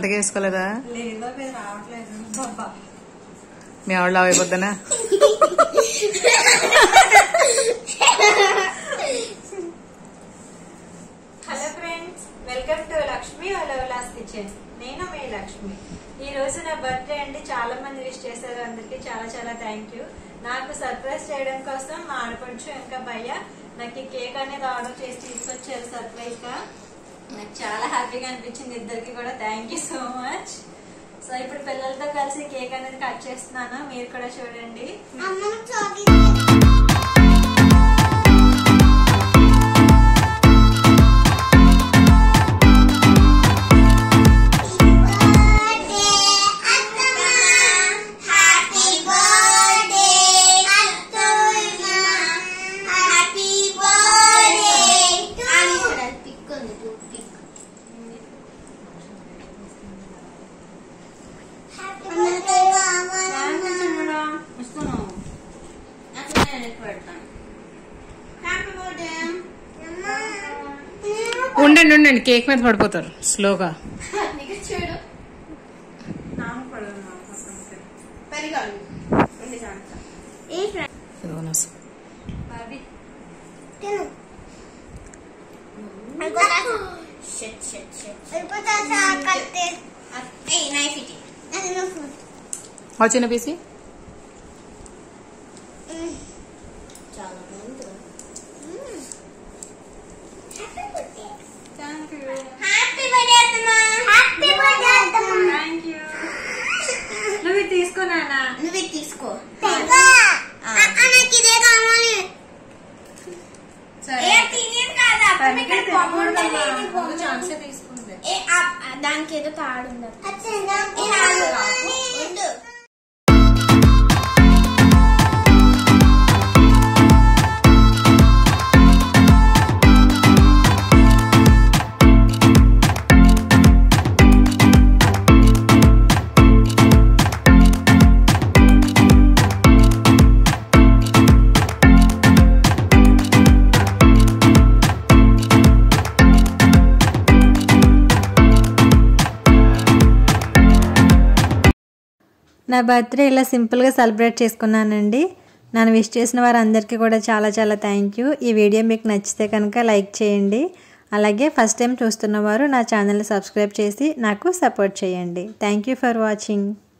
అంతగా వేసుకోలేదా లేదో మీరు రావట్లేదు బాబా మీ ఆవిడ లావు అయిపోద్దనా hello friends welcome to Lakshmi Alavalas kitchen నేను మీ లక్ష్మి ఈ రోజు నా బర్త్డే అండి చాలా మంది విష్ చేశారు అందరికి చాలా చాలా థ్యాంక్ యూ నాకు సర్ప్రైజ్ చేయడం కోసం మా ఆడపడుచు ఇంకా భయ్య నాకు ఈ కేక్ అనేది ఆర్డర్ చేసి తీసుకొచ్చారు సర్ప్రైజ్ గా నాకు చాలా హ్యాపీగా అనిపించింది ఇద్దరికి కూడా thank you so much so ఇప్పుడు పిల్లలతో కలిసి కేక్ అనేది కట్ చేస్తున్నాను మీరు కూడా చూడండి ఇస్తున్నాను ఉండండి ఉండండి కేక్ మీద పడిపోతారు స్లోగా చూడు నామపడదు పరిగాలు ఏ ఫ్రెండ్ ఇదిగో నా సు- Bobby shut shut shut a knife ఇది ఆ చిన్న పీసి చాలా బాగుంది థ్యాంక్ యూ హ్యాపీ బర్త్డే అత్తమ్మా హ్యాపీ బర్త్డే అత్తమ్మా థ్యాంక్ యూ నువ్వు ఇది తీసుకున్నానా నువ్వు ఇది తీసుకో నాకు ఇదే కావాలి సరే ఏ తినేది కాదు అప్పుడు పనికి ఇక్కడ బొమ్మ ఉంటుంది, ఇది బొమ్మ ముందు ఛాన్సే తీసుకుంది ఏ, ఆ- ఆ దానికి ఏదో తాడు ఉంది ఉండు. నా బర్త్డే ఇలా సింపుల్గా సెలబ్రేట్ చేసుకున్నానండి నన్ను విష్ చేసిన వారందరికీ కూడా చాలా చాలా థ్యాంక్ యూ ఈ వీడియో మీకు నచ్చితే కనుక లైక్ చేయండి అలాగే ఫస్ట్ టైం చూస్తున్న వారు నా ఛానల్ని సబ్స్క్రైబ్ చేసి నాకు సపోర్ట్ చేయండి థ్యాంక్ యూ ఫర్ వాచింగ్